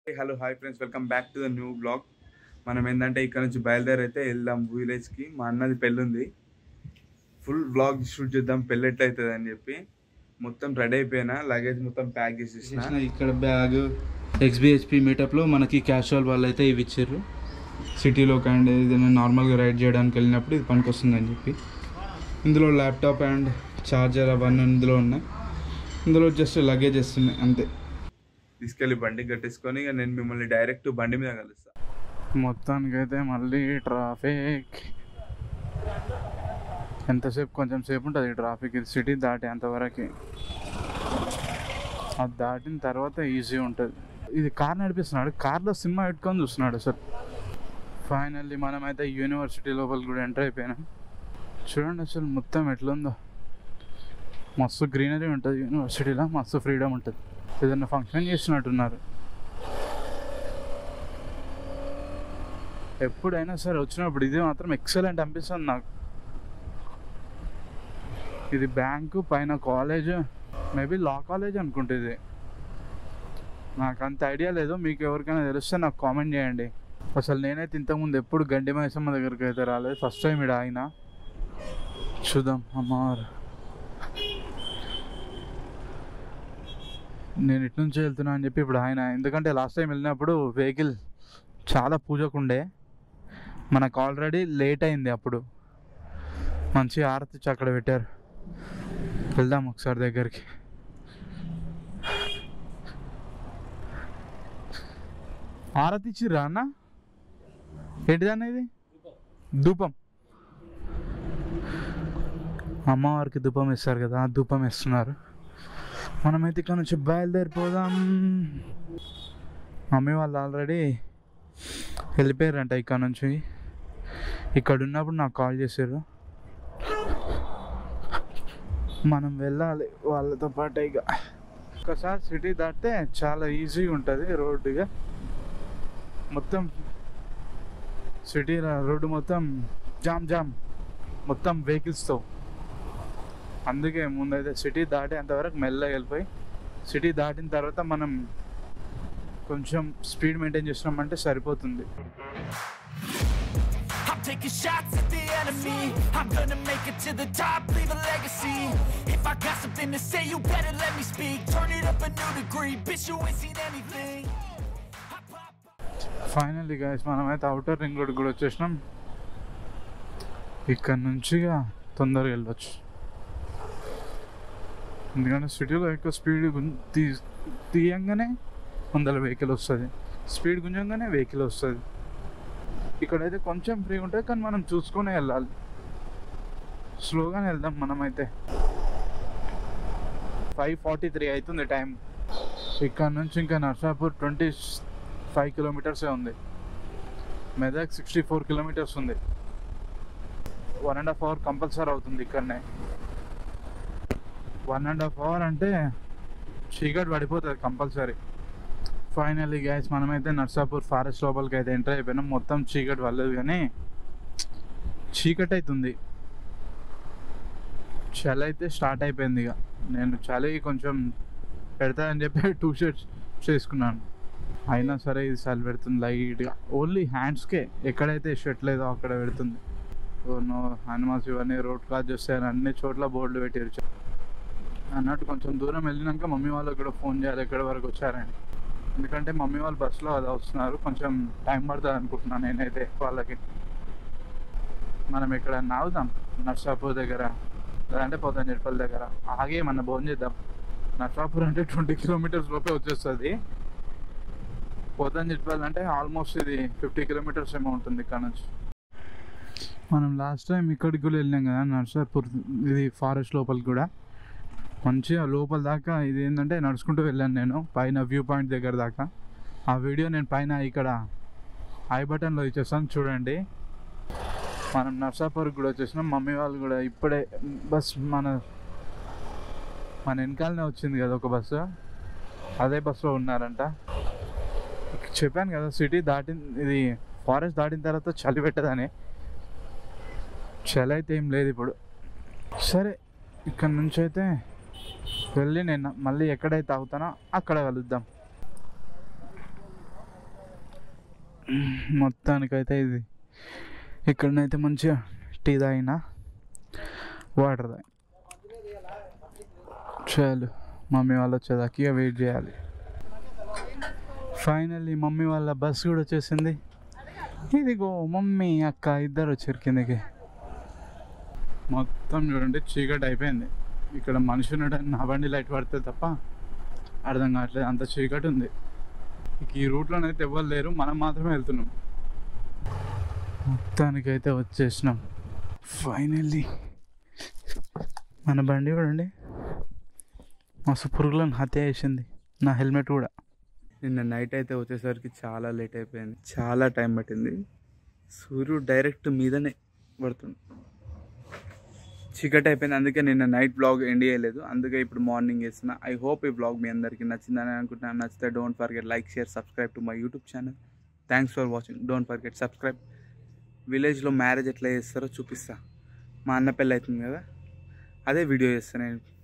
Hello hi friends welcome back to the new blog మనం ఏంటంటే ఇక్కడ నుంచి బయలుదేరి అయితే వెళ్దాం విలేజ్కి మా అన్నది పెళ్ళి ఉంది ఫుల్ బ్లాగ్ షూట్ చేద్దాం పెళ్ళి ఎట్లయితుంది అని చెప్పి మొత్తం రెడీ అయిపోయినా లగేజ్ మొత్తం ప్యాక్ చేసేసిన ఇక్కడ బ్యాగ్ ఎక్స్బిహెచ్పి మీటప్లో మనకి క్యాషువల్ వాళ్ళు అయితే ఇవి ఇచ్చారు సిటీలో అండ్ ఏదైనా నార్మల్గా రైడ్ చేయడానికి వెళ్ళినప్పుడు ఇది పనికొస్తుందని చెప్పి ఇందులో ల్యాప్టాప్ అండ్ ఛార్జర్ అవన్నీ ఇందులో ఉన్నాయి ఇందులో జస్ట్ లగేజ్ ఉన్నాయి అంతే తీసుకెళ్ళి బండి కట్టేసుకొని ఇక నేను మిమ్మల్ని డైరెక్ట్ బండి మీద కలుస్తా మొత్తానికైతే మళ్ళీ ట్రాఫిక్ ఎంతసేపు కొంచెం సేపు ఉంటుంది ట్రాఫిక్ ఇది సిటీ దాటేంతవరకు అది దాటిన తర్వాత ఈజీ ఉంటుంది ఇది కార్ నడిపిస్తున్నాడు కార్లో సినిమా పెట్టుకొని చూస్తున్నాడు సార్ ఫైనల్లీ మనమైతే యూనివర్సిటీ లోపల కూడా ఎంటర్ అయిపోయినాం చూడండి అసలు మొత్తం ఎట్లుందో మస్తు గ్రీనరీ ఉంటుంది యూనివర్సిటీలో మస్తు ఫ్రీడమ్ ఉంటుంది ఏదైనా ఫంక్షన్ చేసినట్టున్నారు ఎప్పుడైనా సరే వచ్చినప్పుడు ఇది మాత్రం ఎక్సలెంట్ అనిపిస్తుంది నాకు ఇది బ్యాంకు పైన కాలేజ్ మేబీ లా కాలేజ్ అనుకుంటే ఇది నాకు అంత ఐడియా లేదు మీకు ఎవరికైనా తెలిస్తే నాకు కామెంట్ చేయండి అసలు నేనైతే ఇంతకుముందు ఎప్పుడు గండి మైసమ్మ దగ్గరికి అయితే రాలేదు ఫస్ట్ టైం ఇక్కడ ఆయన చూద్దాం అమ్మారు నేను ఇటు నుంచి వెళ్తున్నా అని చెప్పి ఇప్పుడు ఆయన ఎందుకంటే లాస్ట్ టైం వెళ్ళినప్పుడు వెహికల్ చాలా పూజకుండే మనకు ఆల్రెడీ లేట్ అయింది అప్పుడు మంచి ఆరతి ఇచ్చి అక్కడ పెట్టారు వెళ్దాం ఒకసారి దగ్గరికి ఆరతి ఇచ్చిర్రా అన్న ఏంటిదన్న ఇది ధూపం అమ్మవారికి ధూపం ఇస్తారు కదా ఆ ధూపం ఇస్తున్నారు మనమైతే ఇక్కడ నుంచి బయలుదేరిపోదాం మమ్మీ వాళ్ళు ఆల్రెడీ వెళ్ళిపోయారంట ఇక్కడ నుంచి ఇక్కడ ఉన్నప్పుడు నాకు కాల్ చేశారు మనం వెళ్ళాలి వాళ్ళతో పాటు ఇక ఒకసారి సిటీ దాటితే చాలా ఈజీగా ఉంటుంది రోడ్డుగా మొత్తం సిటీ రోడ్డు మొత్తం జామ్ జామ్ మొత్తం వెహికల్స్తో అందుకే ముందైతే సిటీ దాటేంతవరకు మెల్లగా వెళ్ళిపోయి సిటీ దాటిన తర్వాత మనం కొంచెం స్పీడ్ మెయింటైన్ చేసినామంటే సరిపోతుంది I'm taking shots at the enemy. I'm gonna make it to the top, leave a legacy. If I got something to say, you better let me speak. Turn it up a new degree, bitch, you ain't seen anything. I pop- finally guys మనమైతే outer ring road కూడా వచ్చేసినాం ఇక్కడ నుంచి ఇక తొందరగా వెళ్ళొచ్చు ఎందుకంటే సిటీలో ఎక్కువ స్పీడ్ తీ తీయంగానే వందల వెహికల్ వస్తుంది స్పీడ్ గుంజంగానే వెహికల్ వస్తుంది ఇక్కడైతే కొంచెం ఫ్రీ ఉంటుంది కానీ మనం చూసుకొని వెళ్ళాలి స్లోగానే వెళ్దాం మనమైతే ఫైవ్ ఫార్టీ త్రీ అవుతుంది టైం ఇక్కడ నుంచి ఇంకా నర్సాపూర్ ట్వంటీ ఫైవ్ కిలోమీటర్సే ఉంది మెదక్ సిక్స్టీ ఫోర్ కిలోమీటర్స్ ఉంది one and half hour compulsory అవుతుంది ఇక్కడనే వన్ అండ్ హాఫ్ అవర్ అంటే చీకటి పడిపోతుంది కంపల్సరీ ఫైనల్లీ గ్యాస్ మనమైతే నర్సాపూర్ ఫారెస్ట్ లోపలికి అయితే ఎంటర్ అయిపోయినాం మొత్తం చీకటి పడలేదు కానీ చీకటి అవుతుంది చలి అయితే స్టార్ట్ అయిపోయింది ఇక నేను చలి కొంచెం పెడతానని చెప్పి టూ షర్ట్స్ చేసుకున్నాను అయినా సరే ఇది చలి పెడుతుంది లైట్గా ఓన్లీ హ్యాండ్స్కే ఎక్కడైతే షర్ట్ లేదో అక్కడ పెడుతుంది ఓ నో హనుమాస్ ఇవన్నీ రోడ్ క్రాస్ చేస్తాయని అన్ని చోట్ల బోర్డులు పెట్టారు అన్నట్టు కొంచెం దూరం వెళ్ళినాక మమ్మీ వాళ్ళకి కూడా ఫోన్ చేయాలి ఎక్కడి వరకు వచ్చారని ఎందుకంటే మమ్మీ వాళ్ళు బస్సులో అది వస్తున్నారు కొంచెం టైం పడుతుంది అనుకుంటున్నాను నేనైతే వాళ్ళకి మనం ఇక్కడ ఆగుదాం నర్సాపూర్ దగ్గర లేదంటే పోతంజెట్పల్లి దగ్గర ఆగే మన భోజనం చేద్దాం నర్సాపూర్ అంటే ట్వంటీ కిలోమీటర్స్ లోపే వచ్చేస్తుంది పోతంజెట్పల్లి అంటే ఆల్మోస్ట్ ఇది ఫిఫ్టీ కిలోమీటర్స్ ఏమో ఉంటుంది ఇక్కడ నుంచి మనం లాస్ట్ టైం ఇక్కడికి కూడా వెళ్ళాం కదా నర్సాపూర్ ఇది ఫారెస్ట్ లోపలికి కూడా మంచిగా లోపల దాకా ఇది ఏంటంటే నడుచుకుంటూ వెళ్ళాను నేను పైన వ్యూ పాయింట్ దగ్గర దాకా ఆ వీడియో నేను పైన ఇక్కడ ఐ బటన్లో ఇచ్చేస్తాను చూడండి మనం నర్సాపూర్కి కూడా వచ్చేసినాం మమ్మీ వాళ్ళు కూడా ఇప్పుడే బస్ మన మన వెనకాలనే వచ్చింది కదా ఒక బస్సు అదే బస్సులో ఉన్నారంట చెప్పాను కదా సిటీ దాటిన ఇది ఫారెస్ట్ దాటిన తర్వాత చలి పెట్టదని చలి అయితే ఏం లేదు ఇప్పుడు సరే ఇక్కడ నుంచి అయితే వెళ్ళి నేను మళ్ళీ ఎక్కడైతే ఆగుతానో అక్కడ కలుద్దాం మొత్తానికైతే ఇది ఇక్కడనైతే మంచిగా టీ తాగినా వాటర్ తాగి చాలు మమ్మీ వాళ్ళు వచ్చేదాకా ఇక వెయిట్ చేయాలి ఫైనల్లీ మమ్మీ వాళ్ళ బస్ కూడా వచ్చేసింది ఇదిగో మమ్మీ అక్క ఇద్దరు వచ్చారు కిందకి మొత్తం చూడండి చీకటి అయిపోయింది ఇక్కడ మనిషి ఉన్నాడని నా బండి లైట్ పడితే తప్ప అర్థం కావట్లేదు అంత చీకటి ఉంది ఇక ఈ రూట్లోనైతే ఎవ్వరు లేరు మనం మాత్రమే వెళ్తున్నాం మొత్తానికైతే వచ్చేసినాం ఫైనల్లీ మన బండి చూడండి మస్తు పురుగులను హత్య చేసింది నా హెల్మెట్ కూడా నిన్న నైట్ అయితే వచ్చేసరికి చాలా లేట్ అయిపోయింది చాలా టైం పట్టింది సూర్యుడు డైరెక్ట్ మీదనే పడుతుంది చీకటి అయిపోయింది అందుకే నిన్న నైట్ బ్లాగ్ ఎండ్ చేయలేదు అందుకే ఇప్పుడు మార్నింగ్ చేస్తున్నా ఐ హోప్ ఈ బ్లాగ్ మీ అందరికీ నచ్చిందని అనుకుంటున్నాను నచ్చితే don't forget like share subscribe to my YouTube channel thanks for watching don't forget subscribe విలేజ్లో మ్యారేజ్ ఎట్లా చేస్తారో చూపిస్తా మా అన్న పెళ్ళి అవుతుంది కదా అదే వీడియో చేస్తాను నేను